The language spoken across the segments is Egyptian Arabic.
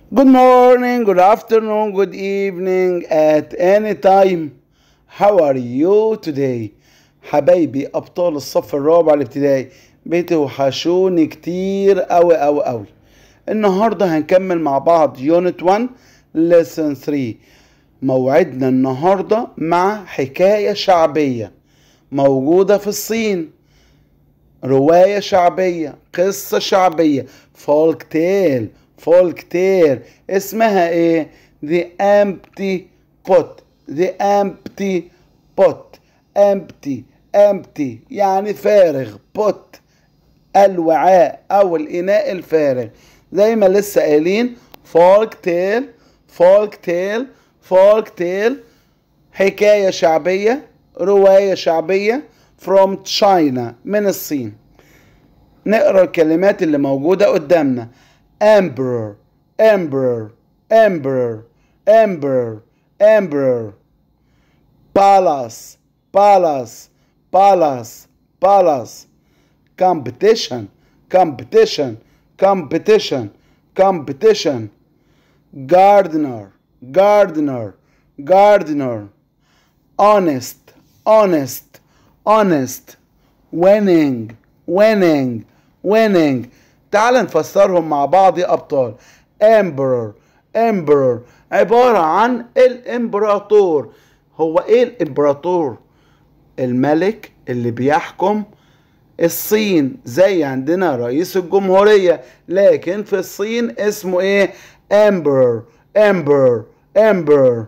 Good morning, good afternoon, good evening at any time. How are you today? حبايبي أبطال الصف الرابع الابتدائي بتوحشوني كتير أوي أوي أوي. النهاردة هنكمل مع بعض يونت 1 lesson 3 موعدنا النهاردة مع حكاية شعبية موجودة في الصين رواية شعبية قصة شعبية فولك تيل فولك تيل اسمها ايه The Empty Pot The Empty Pot Empty Empty يعني فارغ Pot الوعاء او الاناء الفارغ زي ما لسه قايلين فولك تيل فولك تيل فولك تيل حكاية شعبية رواية شعبية from China من الصين نقرا الكلمات اللي موجودة قدامنا emperor emperor emperor emperor emperor palace palace palace palace competition competition competition competition gardener gardener gardener honest honest honest winning winning winning تعال نفسرهم مع بعض يا ابطال emperor emperor عبارة عن الامبراطور هو ايه الامبراطور الملك اللي بيحكم الصين زي عندنا رئيس الجمهورية لكن في الصين اسمه ايه emperor emperor emperor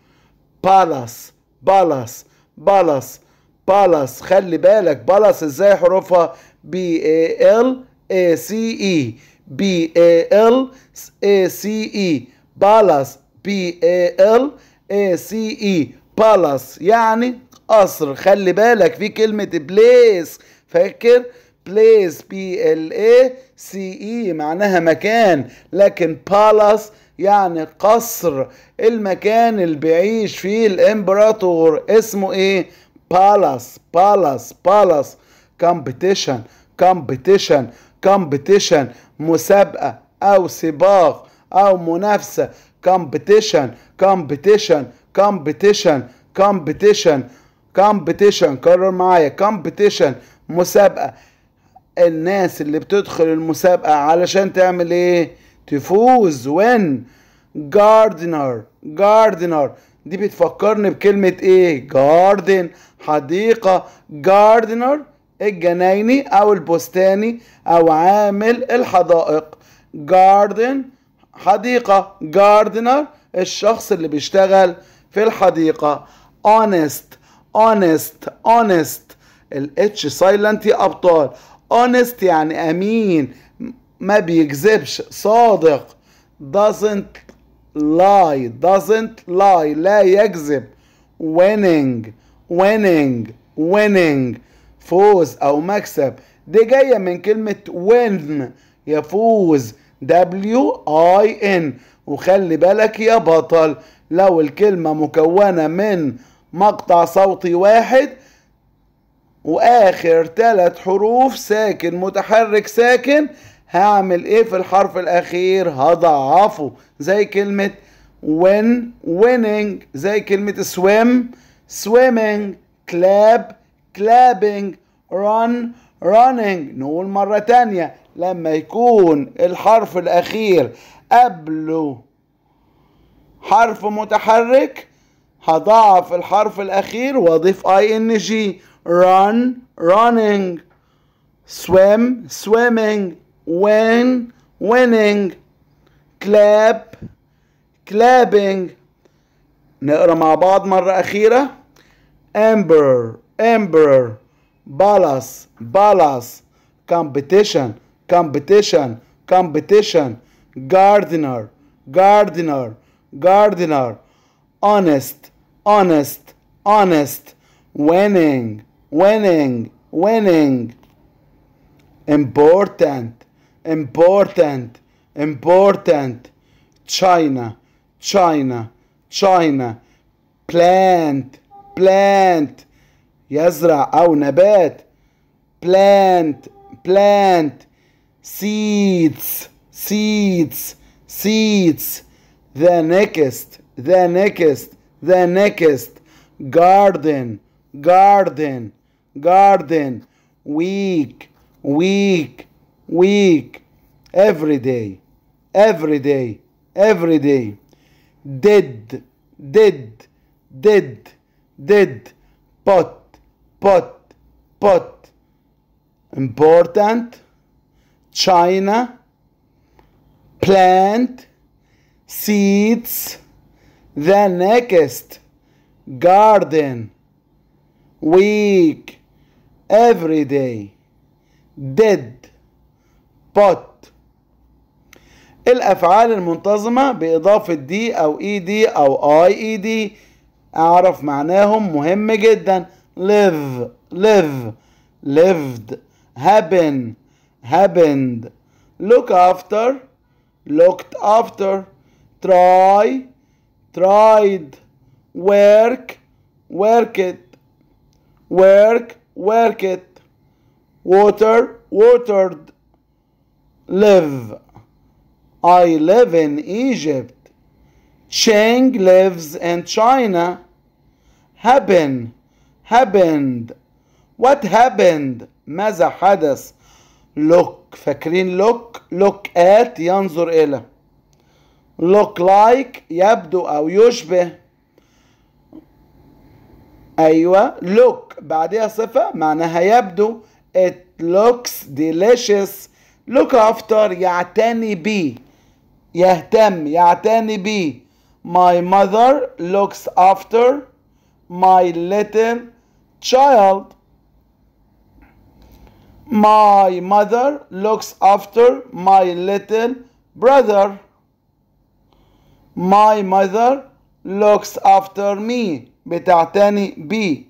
palace palace palace palace خلي بالك palace ازاي حروفها B A L A C E B A L A C E palace B A L A C E palace يعني قصر خلي بالك في كلمة بليس فاكر بليس بي ال اي سي اي معناها مكان لكن بالاس يعني قصر المكان اللي بيعيش فيه الامبراطور اسمه ايه بالاس بالاس بالاس كومبيتيشن كومبيتيشن كومبيتيشن مسابقة او سباق او منافسة كومبيتيشن كومبيتيشن كومبيتيشن كومبيتيشن كومبيتيشن كرر معايا كومبيتيشن مسابقة الناس اللي بتدخل المسابقة علشان تعمل ايه تفوز وين جاردنر جاردنر دي بتفكرني بكلمة ايه جاردن حديقة جاردنر الجنايني او البستاني او عامل الحدائق جاردن حديقة جاردنر الشخص اللي بيشتغل في الحديقة honest honest honest الاتش سايلنت يا ابطال honest يعني امين ما بيكذبش صادق doesn't lie doesn't lie لا يكذب winning winning winning فوز او مكسب دي جايه من كلمه win يفوز W I N وخلي بالك يا بطل لو الكلمة مكونة من مقطع صوتي واحد واخر ثلاث حروف ساكن متحرك ساكن هعمل ايه في الحرف الاخير هضعفه زي كلمة win winning زي كلمة swim swimming clap clapping run running نقول مرة تانية لما يكون الحرف الاخير قبله حرف متحرك هضاعف الحرف الاخير واضيف اي ان جي run running swim swimming win winning clap clapping نقرا مع بعض مرة أخيرة emperor emperor balance balance competition competition competition gardener gardener gardener honest honest honest winning winning winning important important important china china china plant plant يزرع او نبات plant plant seeds seeds seats the next the next the next garden garden garden week week week every day every day every day did did did did pot pot pot important china plant seeds the next garden week every day did pot الافعال المنتظمه باضافه دي او اي دي او اي اي دي اعرف معناهم مهم جدا live live lived happen happened look after looked after try tried work worked work worked water watered live I live in Egypt. Cheng lives in China. Happen, happened. What happened? ماذا حدث؟ Look, فاكرين look, look at ينظر إلى. Look like يبدو أو يشبه. أيوة look بعدها صفة معناها يبدو. It looks delicious. Look after يعتني بيه. يهتم يعتني بيه my mother looks after my little child my mother looks after my little brother my mother looks after me بتعتني بي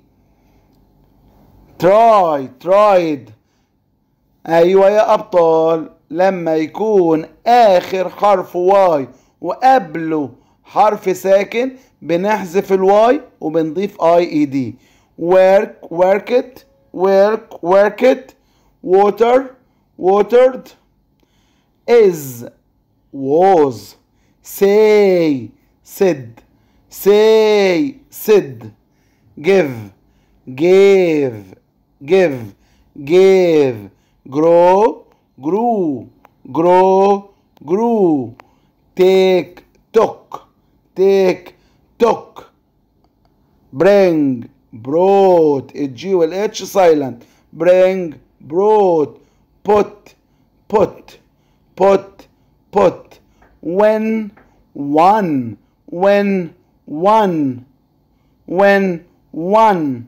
try tried ايوه يا ابطال لما يكون اخر حرف واي وقبله حرف ساكن بنحذف الواي وبنضيف اي اي دي work work it work work it water watered is was say said say said give gave give gave grow grew grow grew take took take took bring brought الجي والاتش silent bring brought put put put put when one when one when one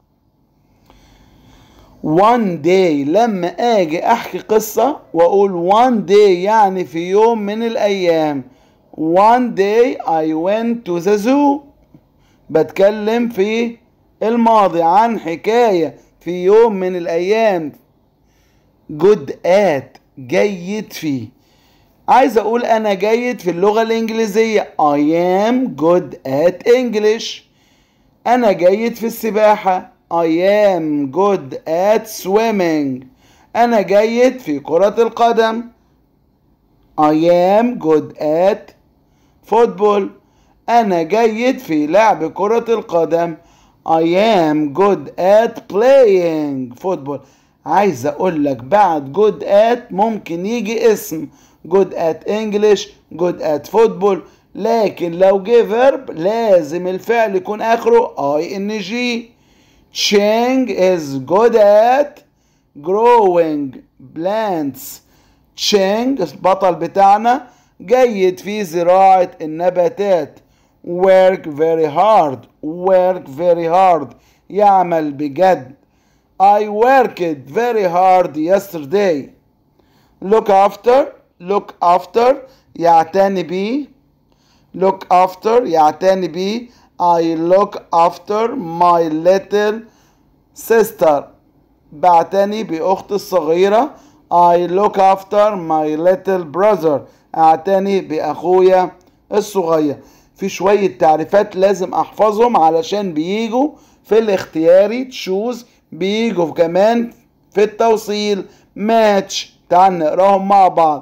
one day لما اجي احكي قصة واقول one day يعني في يوم من الايام one day I went to the zoo بتكلم في الماضي عن حكاية في يوم من الايام good at جيد فيه عايز اقول انا جيد في اللغة الانجليزية I am good at English انا جيد في السباحة I am good at swimming أنا جيد في كرة القدم I am good at football أنا جيد في لعب كرة القدم I am good at playing football عايز أقول لك بعد good at ممكن يجي اسم good at English good at football لكن لو جه verb لازم الفعل يكون آخره ing Cheng is good at growing plants. Cheng البطل بتاعنا جيد في زراعة النباتات. Work very hard. Work very hard. يعمل بجد. I worked very hard yesterday. Look after. Look after. يعتني بيه. Look after. يعتني بيه. I look after my little sister بعتني بأختي الصغيرة I look after my little brother أعتني بأخويا الصغير في شوية تعريفات لازم أحفظهم علشان بيجوا في الاختياري تشوز بيجوا كمان في التوصيل ماتش تعال نقراهم مع بعض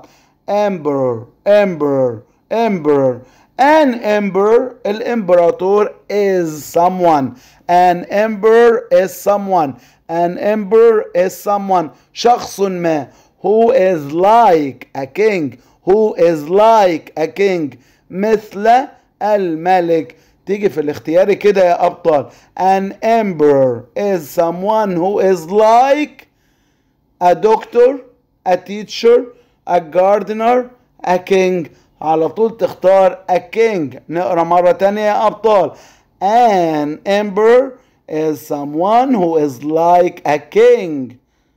emperor emperor emperor an emperor الامبراطور is someone an emperor is someone an emperor is someone شخص ما who is like a king who is like a king مثل الملك تيجي في الاختياري كده يا أبطال an emperor is someone who is like a doctor a teacher a gardener a king على طول تختار a king نقرا مرة تانية يا أبطال an emperor is someone who is like a king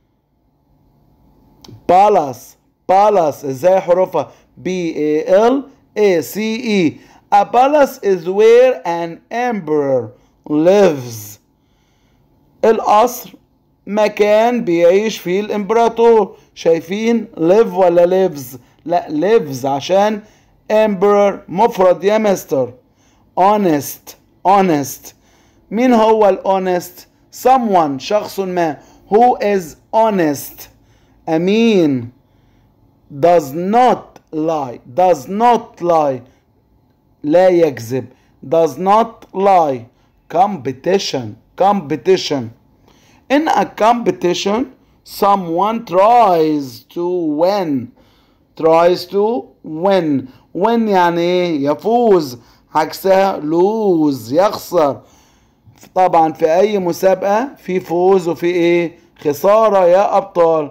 palace palace ازاي حروفها B A L A C E a palace is where an emperor lives القصر مكان بيعيش فيه الامبراطور شايفين live ولا lives لا lives عشان emperor مفرد يا مستر honest honest مين هو ال honest someone شخص ما who is honest أمين does not lie does not lie لا يكذب does not lie competition competition in a competition someone tries to win tries to win win يعني ايه يفوز عكسها lose يخسر طبعا في اي مسابقة في فوز وفي ايه خسارة يا ابطال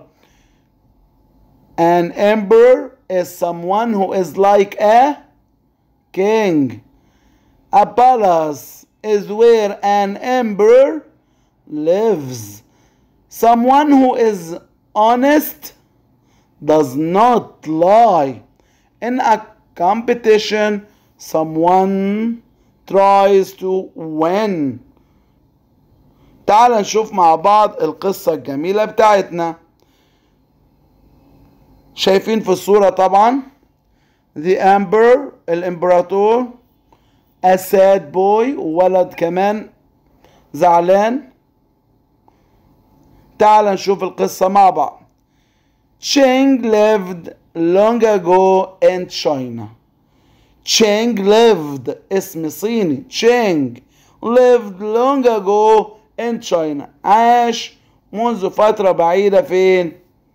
an emperor is someone who is like a king a palace is where an emperor lives someone who is honest does not lie in a competition someone tries to win تعال نشوف مع بعض القصة الجميلة بتاعتنا شايفين في الصورة طبعا the emperor الامبراطور a sad boy ولد كمان زعلان تعال نشوف القصة مع بعض Cheng lived long ago in China Cheng lived اسم صيني Cheng lived long ago in China عاش منذ فترة بعيدة فين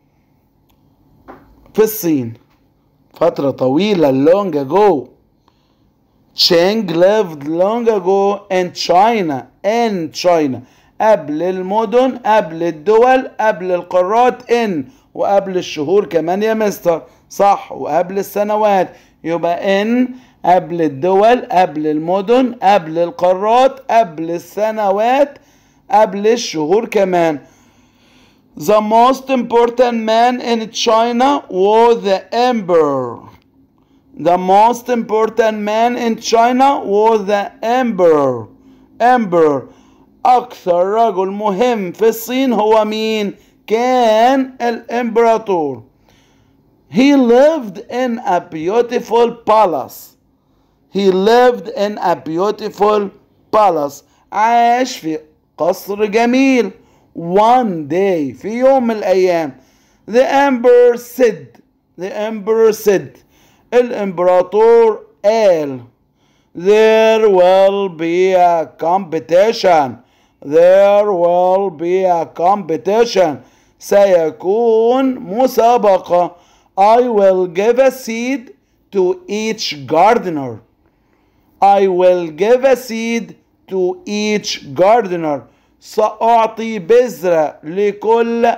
في الصين فترة طويلة long ago Cheng lived long ago in China in China قبل المدن قبل الدول قبل القارات in وقبل الشهور كمان يا مستر صح وقبل السنوات يبقى in قبل الدول قبل المدن قبل القارات قبل السنوات قبل الشهور كمان The most important man in China was the emperor. The most important man in China was the emperor. Emperor. أكثر رجل مهم في الصين هو مين؟ كان الإمبراطور. He lived in a beautiful palace. He lived in a beautiful palace. عاش في قصر جميل. One day في يوم من الأيام the emperor said the emperor said الإمبراطور قال there will be a competition there will be a competition سيكون مسابقة I will give a seed to each gardener I will give a seed to each gardener سأعطي بذرة لكل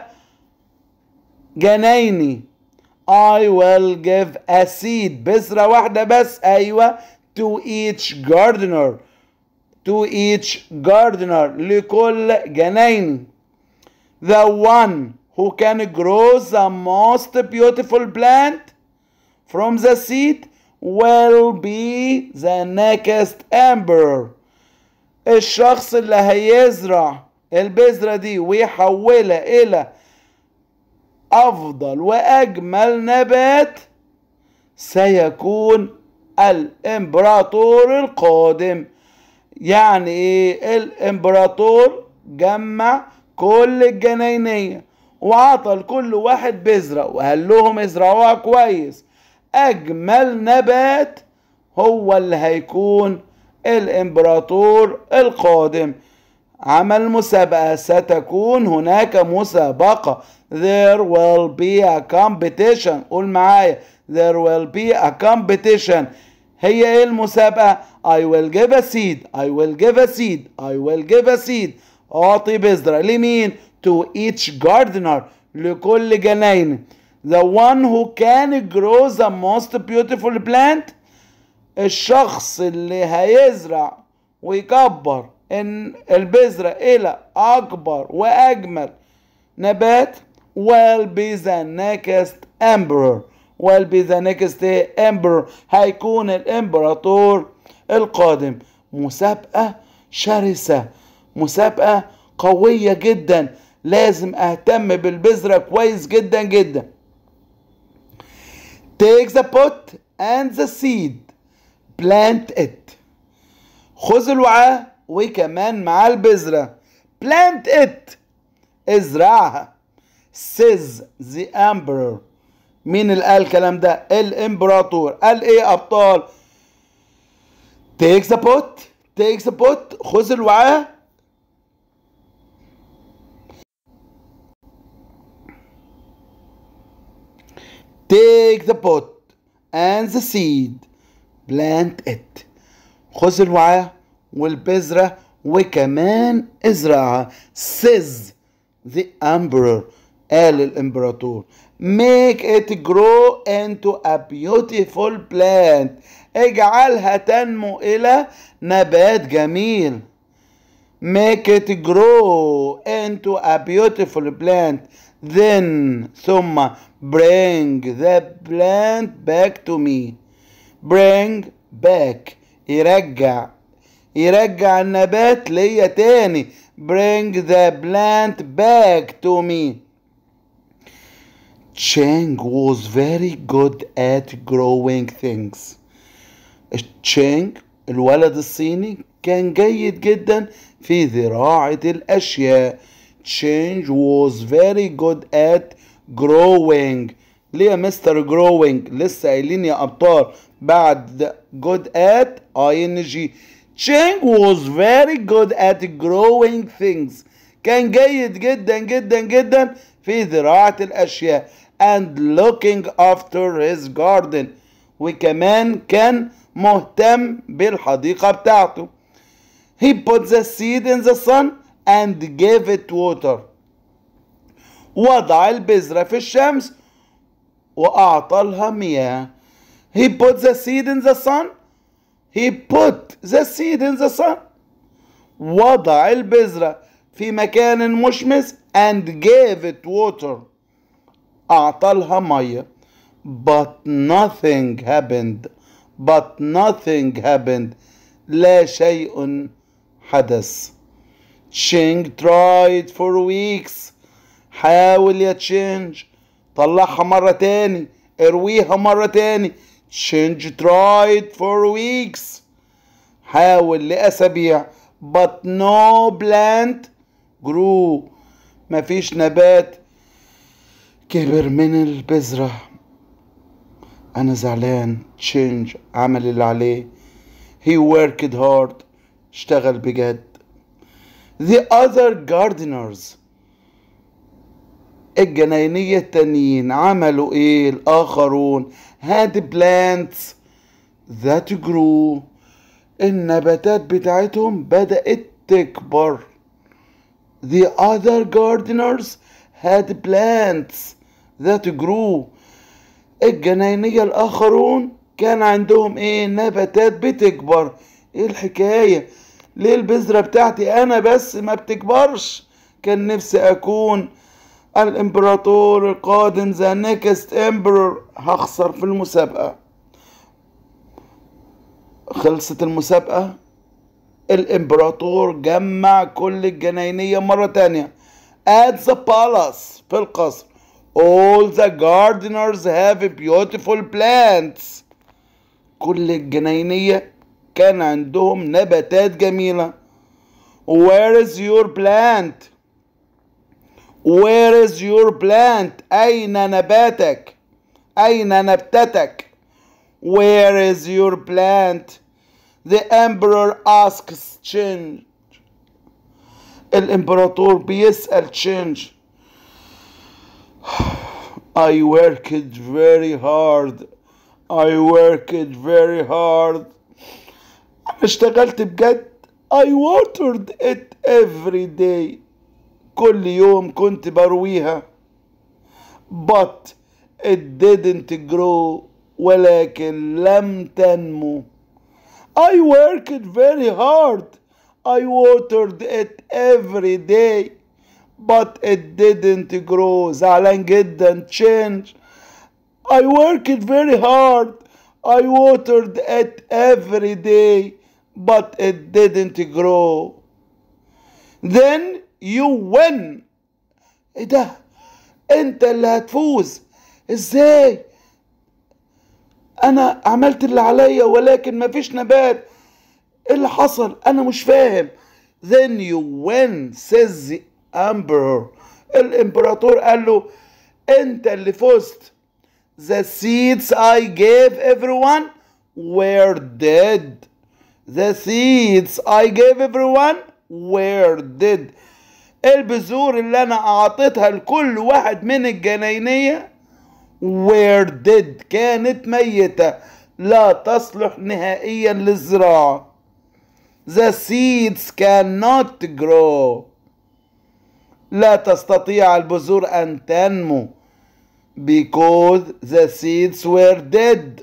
جنايني I will give a seed بذرة واحدة بس أيوة to each gardener to each gardener لكل جنايني the one who can grow the most beautiful plant from the seed will be the next emperor الشخص اللي هيزرع البذرة دي ويحولها إلى أفضل وأجمل نبات سيكون الإمبراطور القادم يعني إيه الإمبراطور جمع كل الجناينية وعطى لكل واحد بذرة وقال لهم ازرعوها كويس اجمل نبات هو اللي هيكون الامبراطور القادم عمل مسابقة ستكون هناك مسابقة there will be a competition قول معايا there will be a competition هي ايه المسابقة I will give a seed I will give a seed I will give a seed أعطي بذرة لمين to each gardener لكل جناين the one who can grow the most beautiful plant الشخص اللي هيزرع ويكبر ان البذرة الى اكبر واجمل نبات will be the next emperor will be the next emperor هيكون الامبراطور القادم مسابقة شرسة مسابقة قوية جدا لازم اهتم بالبذرة كويس جدا جدا take the pot and the seed plant it خذ الوعاء وكمان مع البذرة plant it ازرعها says the emperor مين اللي قال الكلام ده الامبراطور قال ايه ابطال take the pot take the pot خذ الوعاء take the pot and the seed plant it خذ الوعاء والبذرة وكمان ازرعها says the emperor قال الامبراطور make it grow into a beautiful plant اجعلها تنمو الى نبات جميل make it grow into a beautiful plant then ثم bring the plant back to me bring back يرجع يرجع النبات ليا تاني bring the plant back to me Cheng was very good at growing things تشينج الولد الصيني كان جيد جدا في زراعة الأشياء Change was very good at growing ليه يا مستر growing لسه قايلين يا أبطال بعد good at ing Cheng was very good at growing things كان جيد جدا جدا جدا في زراعة الأشياء and looking after his garden وكمان كان مهتم بالحديقة بتاعته he put the seed in the sun and gave it water وضع البذرة في الشمس وأعطى لها مياه he put the seed in the sun he put the seed in the sun وضع البذرة في مكان مشمس and gave it water أعطى لها مية but nothing happened but nothing happened لا شيء حدث Ching tried for weeks حاول يا تشينج طلعها مرة تاني ارويها مرة تاني Change tried for weeks حاول لأسابيع but no plant grew مفيش نبات كبر من البذرة أنا زعلان تشينج عمل اللي عليه he worked hard اشتغل بجد the other gardeners الجناينية التانيين عملوا ايه الآخرون had plants that grew النباتات بتاعتهم بدأت تكبر the other gardeners had plants that grew الجناينية الآخرون كان عندهم ايه نباتات بتكبر ايه الحكاية ليه البذرة بتاعتي انا بس ما بتكبرش كان نفسي اكون الامبراطور القادم ذا نيكست امبرور هخسر في المسابقة خلصت المسابقة الامبراطور جمع كل الجناينية مرة تانية at the palace في القصر all the gardeners have beautiful plants كل الجناينية كان عندهم نباتات جميلة where is your plant where is your plant أين نباتك أين نبتتك Where is your plant? The emperor asks change. الامبراطور بيسأل change. I worked very hard. I worked very hard. أنا اشتغلت بجد. I watered it every day. كل يوم كنت برويها. But it didn't grow. ولكن لم تنمو. I worked very hard. I watered it every day. But it didn't grow. زعلان جدا. Change. I worked very hard. I watered it every day. But it didn't grow. Then you win. ايه ده؟ انت اللي هتفوز. ازاي؟ انا عملت اللي عليا ولكن مفيش نبات. ايه اللي حصل؟ انا مش فاهم. Then you win says the emperor. الامبراطور قال له انت اللي فزت. The seeds I gave everyone were dead. The seeds I gave everyone were dead. البذور اللي انا اعطيتها لكل واحد من الجناينية were dead كانت ميتة لا تصلح نهائيا للزراعة. The seeds cannot grow. لا تستطيع البذور أن تنمو because the seeds were dead.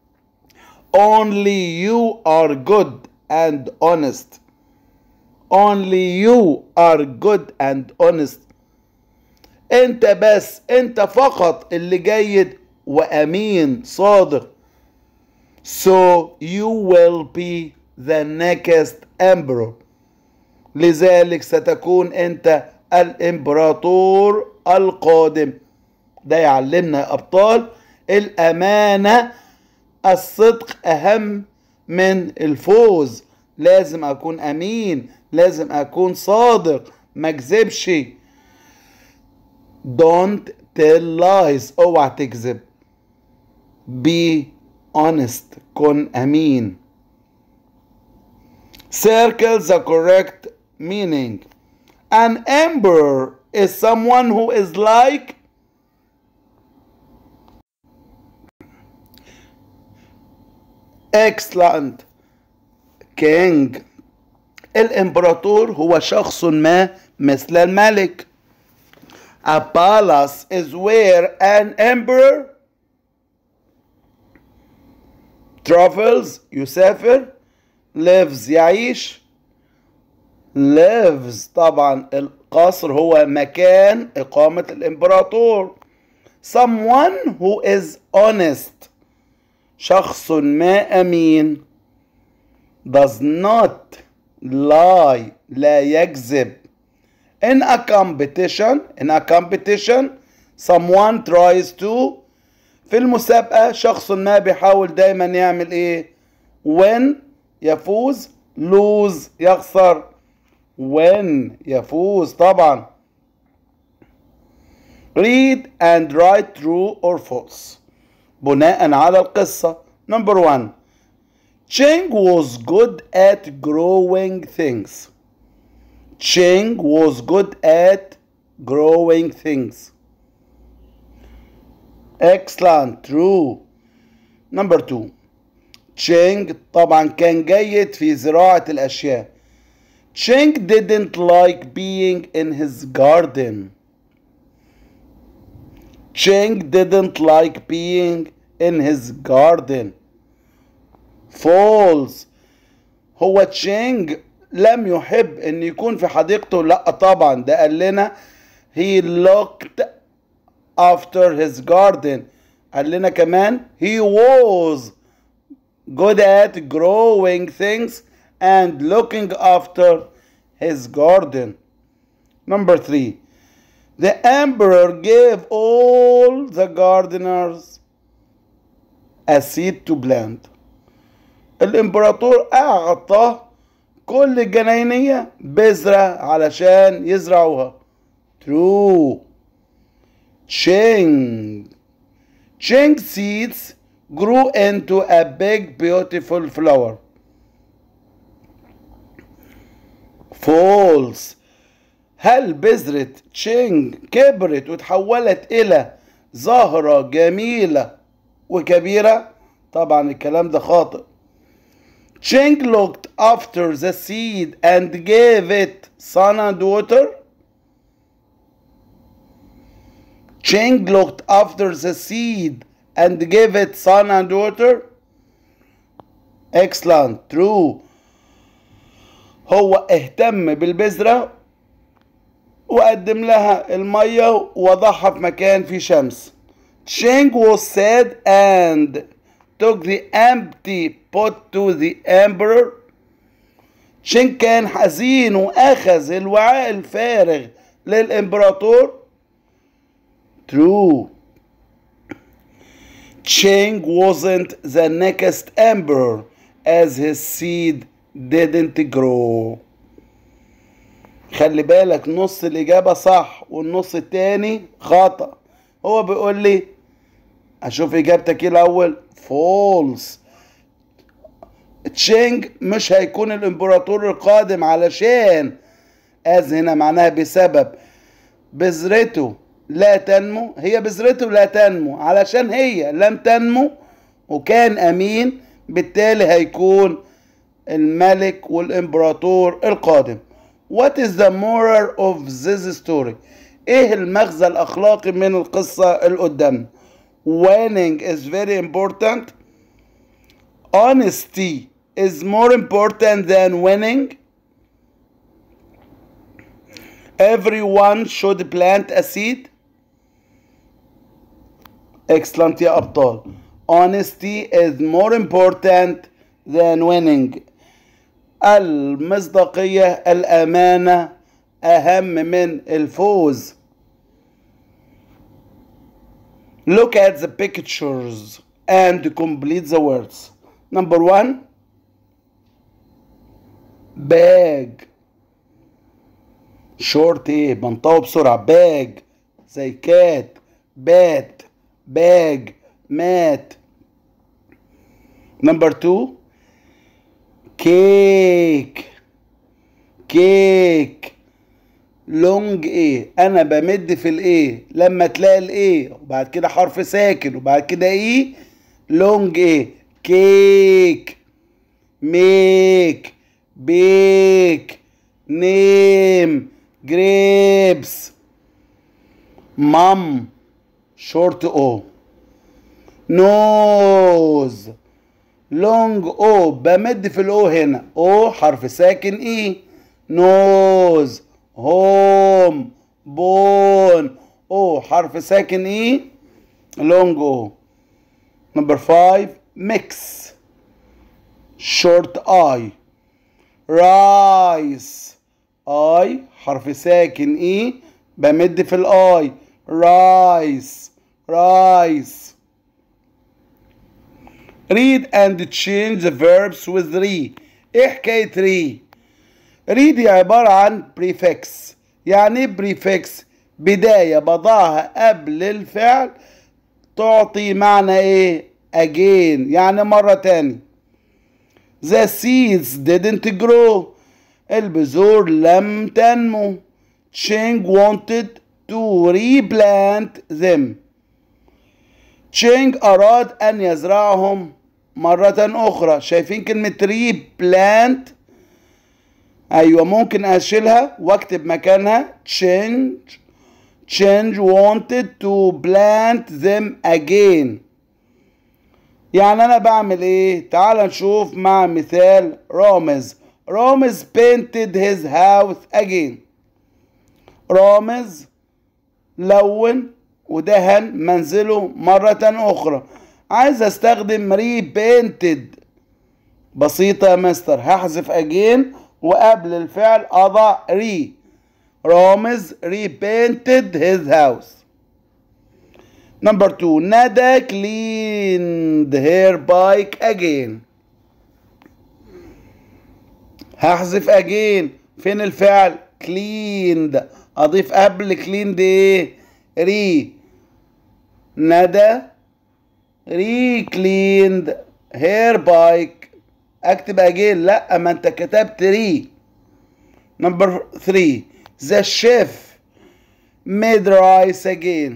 Only you are good and honest. Only you are good and honest. انت بس انت فقط اللي جيد وامين صادق. So you will be the next emperor. لذلك ستكون انت الامبراطور القادم. ده يعلمنا يا ابطال الامانه الصدق اهم من الفوز لازم اكون امين لازم اكون صادق ما اكذبش don't tell lies اوعى تكذب be honest كن امين circle the correct meaning an emperor is someone who is like excellent king الامبراطور هو شخص ما مثل الملك a palace is where an emperor travels يسافر lives يعيش lives طبعا القصر هو مكان إقامة الإمبراطور someone who is honest شخص ما أمين does not lie لا يكذب in a competition in a competition someone tries to في المسابقة شخص ما بيحاول دايما يعمل ايه win يفوز lose يخسر win يفوز طبعا read and write true or false بناء على القصة number one Cheng was good at growing things Cheng was good at growing things excellent true number two Cheng طبعا كان جيد في زراعة الأشياء Cheng didn't like being in his garden Cheng didn't like being in his garden false هو تشينج لم يحب ان يكون في حديقته لا طبعا ده قال لنا he looked after his garden قال لنا كمان he was good at growing things and looking after his garden number three the emperor gave all the gardeners a seed to plant الامبراطور اعطى كل الجناينية بذرة علشان يزرعوها true Cheng Cheng seeds grew into a big beautiful flower false هل بذرة تشينج كبرت وتحولت إلى زهرة جميلة وكبيرة؟ طبعا الكلام ده خاطئ. Ching looked after the seed and gave it sun and water. Ching looked after the seed and gave it sun and water. Excellent, true. هو اهتم بالبذرة وقدم لها المية ووضعها في مكان فيه شمس. Ching was sad and took the empty pot to the emperor. Ching كان حزين وأخذ الوعاء الفارغ للإمبراطور. True. Ching wasn't the next emperor as his seed didn't grow. خلي بالك نص الإجابة صح والنص التاني خطأ هو بيقول لي أشوف إجابتك إيه الأول فولس تشينج مش هيكون الإمبراطور القادم علشان از هنا معناها بسبب بذرته لا تنمو هي بذرته لا تنمو علشان هي لم تنمو وكان أمين بالتالي هيكون الملك والإمبراطور القادم What is the moral of this story? ايه المغزى الاخلاقي من القصة القدام winning is very important honesty is more important than winning everyone should plant a seed excellent يا ابطال honesty is more important than winning المصداقية الأمانة أهم من الفوز Look at the pictures and complete the words. Number one, bag. short ايه بنطقه بسرعة bag زي كات بات bag مات Number two, cake كيك لونج ايه انا بمد في الايه لما تلاقي الايه وبعد كده حرف ساكن وبعد كده ايه لونج ايه كيك ميك بيك نيم جريبس مام شورت او نوز لونج او بمد في الاو هنا او حرف ساكن ايه نوز هوم بون او حرف ساكن ايه لونج او نمبر فايف ميكس شورت اي رايس اي حرف ساكن ايه بمد في الاي رايس رايس read and change the verbs with re ايه حكاية re read دي عبارة عن prefix يعني ايه prefix بداية بضعها قبل الفعل تعطي معنى ايه again يعني مرة تاني the seeds didn't grow البذور لم تنمو Cheng wanted to replant them Cheng أراد أن يزرعهم مرة أخرى شايفين كلمة replant أيوة ممكن أشيلها وأكتب مكانها change change wanted to plant them again يعني أنا بعمل إيه؟ تعال نشوف مع مثال رامز رامز painted his house again رامز لون ودهن منزله مرة أخرى عايز استخدم ري بينتد بسيطة يا مستر هحذف اجين وقبل الفعل اضع ري رامز repainted his house number two Nada cleaned her bike again هحذف اجين فين الفعل cleaned اضيف قبل cleaned ايه ري ندى recleaned her bike اكتب again لا ما انت كتبت ري نمبر 3 the chef made rice again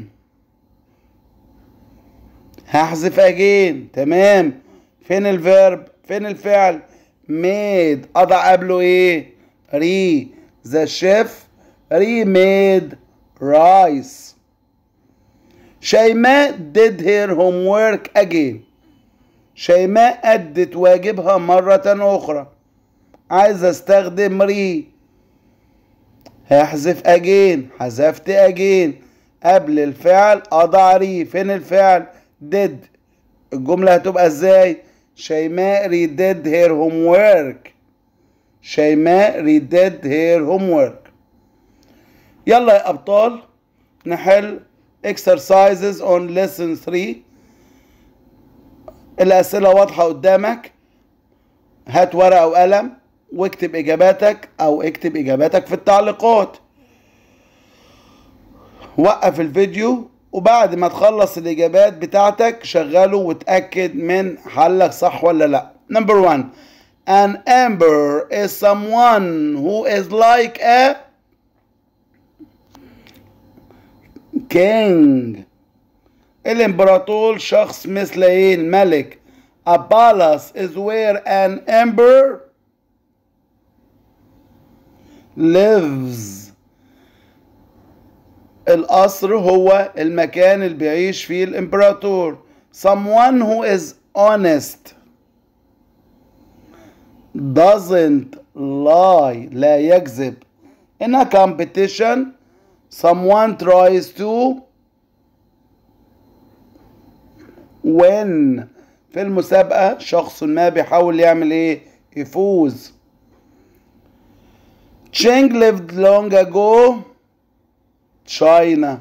هحذف again تمام فين الفيرب فين الفعل made اضع قبله ايه ري the chef remade rice شيماء did her homework again شيماء أدت واجبها مرة أخرى عايز استخدم ري هحذف أجين حذفت أجين قبل الفعل أضع ري فين الفعل did الجملة هتبقى ازاي شيماء redid her homework شيماء redid her homework يلا يا أبطال نحل exercises on lesson 3 الأسئلة واضحة قدامك هات ورقة وقلم واكتب إجاباتك أو اكتب إجاباتك في التعليقات وقف الفيديو وبعد ما تخلص الإجابات بتاعتك شغله وتأكد من حلك صح ولا لأ Number one An amber is someone who is like a king الامبراطور شخص مثل ايه الملك a palace is where an emperor lives القصر هو المكان اللي بيعيش فيه الامبراطور someone who is honest doesn't lie لا يكذب in a competition someone tries to win في المسابقة شخص ما بيحاول يعمل ايه يفوز Cheng lived long ago China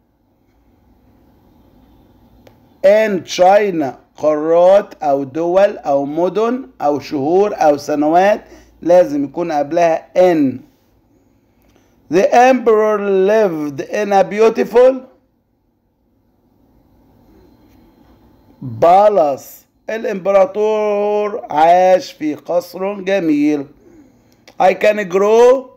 in China قارات أو دول أو مدن أو شهور أو سنوات لازم يكون قبلها in The emperor lived in a beautiful palace الامبراطور عاش في قصر جميل I can grow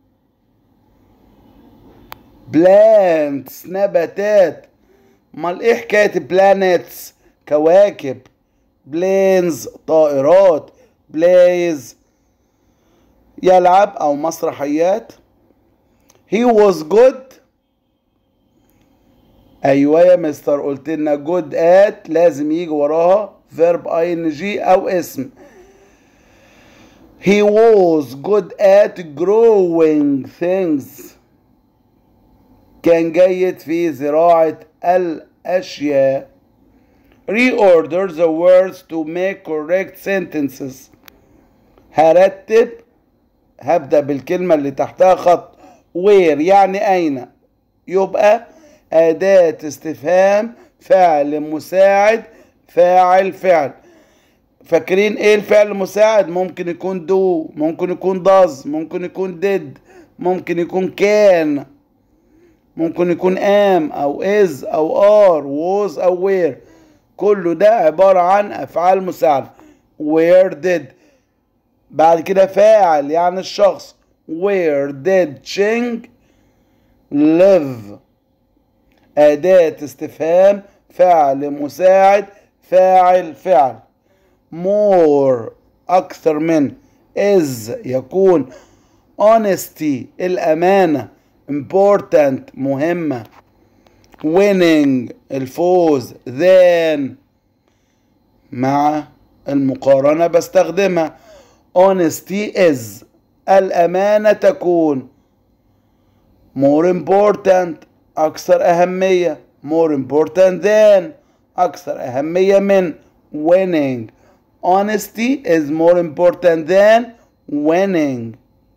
plants نباتات امال ايه حكايه planets كواكب بلينز طائرات بلايز يلعب او مسرحيات he was good ايوه يا مستر قلت لنا جود ات لازم يجي وراها فيرب اي ان جي او اسم he was good at growing things كان جيد في زراعة الأشياء reorder the words to make correct sentences هرتب هبدأ بالكلمة اللي تحتها خط where يعني أين يبقى أداة استفهام فعل مساعد فاعل فعل فاكرين ايه الفعل المساعد ممكن يكون دو ممكن يكون does ممكن يكون did ممكن يكون كان ممكن يكون am او is او are was او were كله ده عبارة عن أفعال مساعدة where did بعد كده فاعل يعني الشخص where did Ching live أداة استفهام فعل مساعد فاعل فعل more أكثر من is يكون honesty الأمانة important مهمة winning الفوز than مع المقارنة بستخدمها honesty is الأمانة تكون more important أكثر أهمية more important than أكثر أهمية من winning honesty is more important than winning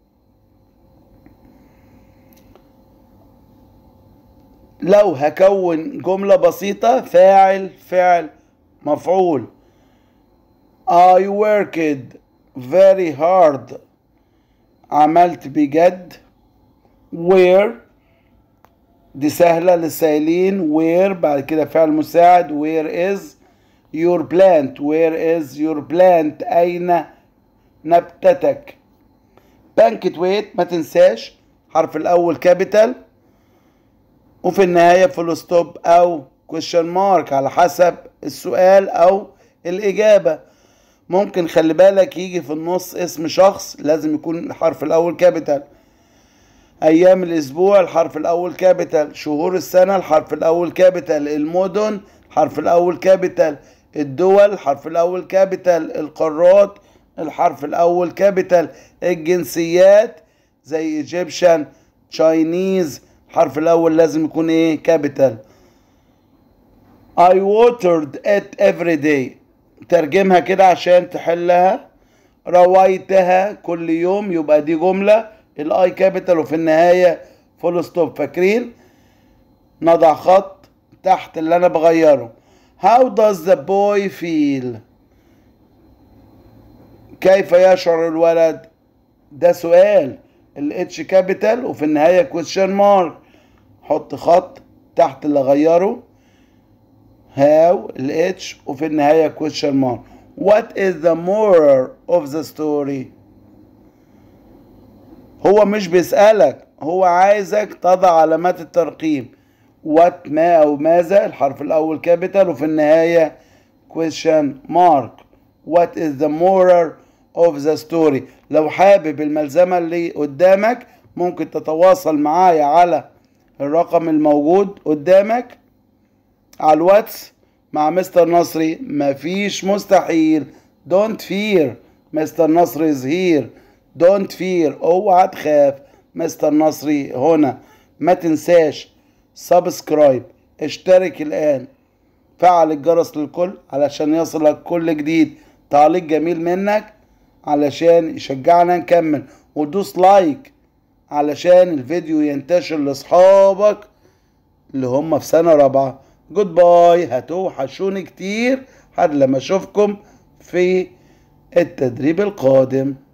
لو هكون جملة بسيطة فاعل فعل مفعول I worked very hard عملت بجد where دي سهلة للسائلين where بعد كده فعل مساعد where is your plant where is your plant أين نبتتك بانكتويت ما تنساش حرف الأول كابيتال وفي النهاية فول ستوب أو question mark على حسب السؤال أو الإجابة ممكن خلي بالك يجي في النص اسم شخص لازم يكون الحرف الأول كابيتال أيام الأسبوع الحرف الأول كابيتال شهور السنة الحرف الأول كابيتال المدن الحرف الأول كابيتال الدول الحرف الأول كابيتال القارات الحرف الأول كابيتال الجنسيات زي ايجيبشن تشاينيز الحرف الأول لازم يكون إيه كابيتال I watered it every day ترجمها كده عشان تحلها رويتها كل يوم يبقى دي جملة الاي كابيتال وفي النهاية فول ستوب فاكرين نضع خط تحت اللي انا بغيره How does the boy feel كيف يشعر الولد ده سؤال الاتش كابيتال وفي النهاية كويشن مارك حط خط تحت اللي غيره هاو الاتش وفي النهاية كويشن مارك What is the moral of the story هو مش بيسألك هو عايزك تضع علامات الترقيم what ما أو ماذا الحرف الأول كابيتال وفي النهاية question mark what is the moral of the story لو حابب الملزمة اللي قدامك ممكن تتواصل معايا على الرقم الموجود قدامك على الواتس مع مستر نصري مفيش مستحيل don't fear مستر نصري is here don't fear اوعى تخاف مستر نصري هنا ما تنساش سبسكرايب اشترك الان فعل الجرس للكل علشان يصلك كل جديد تعليق جميل منك علشان يشجعنا نكمل ودوس لايك علشان الفيديو ينتشر لاصحابك اللي هم في سنة رابعة جود باي هتوحشوني كتير لحد لما اشوفكم في التدريب القادم